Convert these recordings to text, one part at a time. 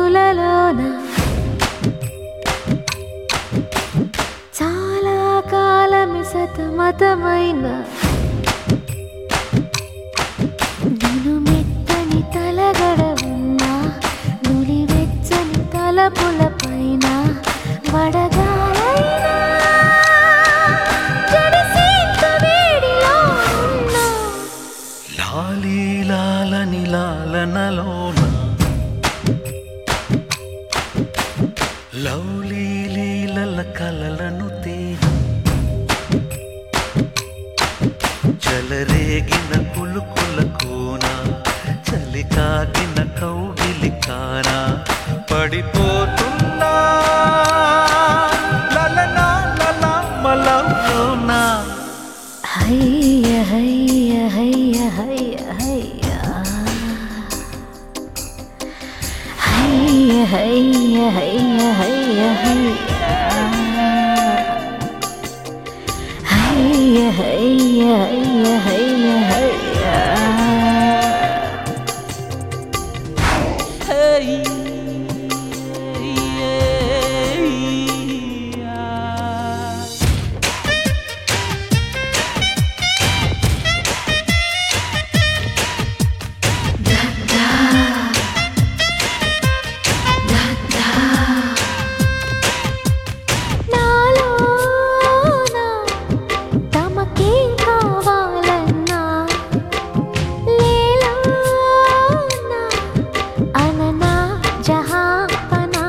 కునుకులలోన చాలా కాలమి సతమతమైన నేను మెత్తని తలగడ ఉన్నా నులి వెచ్చని తలపుల పైన వడగాలైనా జడిసేంత వేడిలో ఉన్నా లాలీ లాలని లాలనలోన లౌలీ లీలల కలలను తేన చలరేగిన కులుకుల కోన చలి కాగిన కౌగిలి కాన పడిపోతున్నా లలనా లలా మలలోనా హయ్య హయ్య హయ్య హయ్య హయ్య హయ్య హయ్య హయ్య హయ్య హయ్య హయ్య హయ్య హయ్య హయ్య నాలోన తమకేం కావాలన్నా లేలోన అననా జహాపనా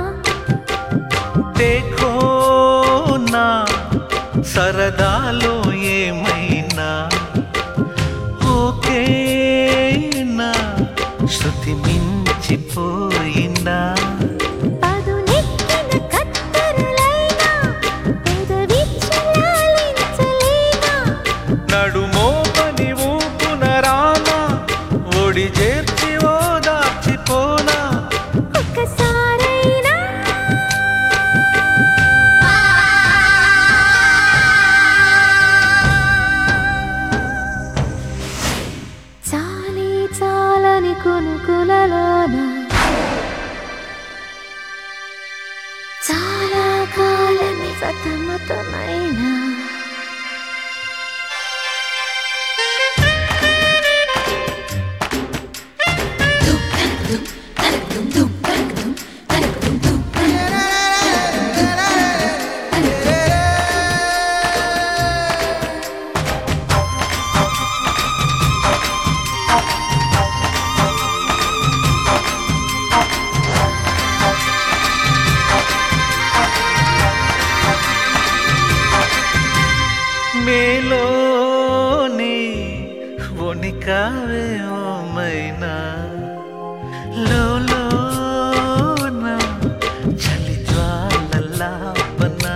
देखो నా సరదాలో ఏమైనా ఓకేనా శృతి మించిపోయిందా పదునెక్కిన కత్తెరలైనా పెదవి చలాలించలేనా నడుమో పని ఊపున రానా ఒడి చేర్చి ఓదార్చిపోనా ఒక్కసారైనా చాలి చాలని కునుకులలోన చాలా కాలని సతమతమైన మేలోని వణికావే ఓమైనా లోలోన చలి జ్వాలలాపనా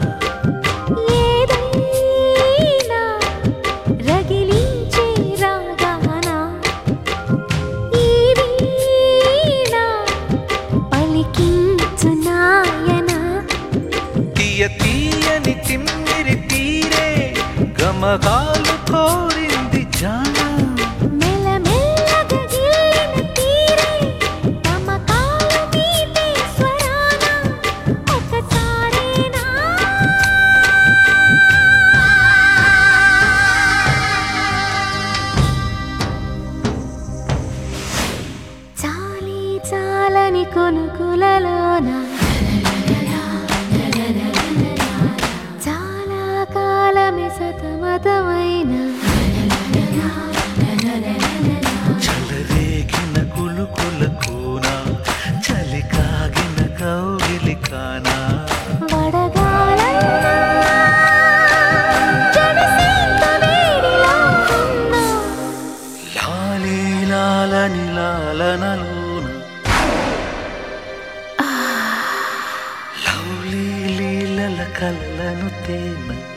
ఏదైనా రగిలించే రాగాన ఈ వీణ పలికించు నాయన తీయ తీయని తిమ్మిరి తీరే గమగాలు కోరింది జానా మెల్లమెల్లగా గిల్లిన తీరే తమకాలు మీటే స్వరాన ఒకసారేనా చాలి చాలని కొనుకులలోన చాలా కాలమే సతమతమైన చలరేగిన కులుకుల కూన చలి కాగిన కౌగిలి కానా వడగాలైనా జడిసేంత వేడిలో ఉన్నా లాలీ లాలని లాలనలోన లవ్లీ లీలల కలలను తేన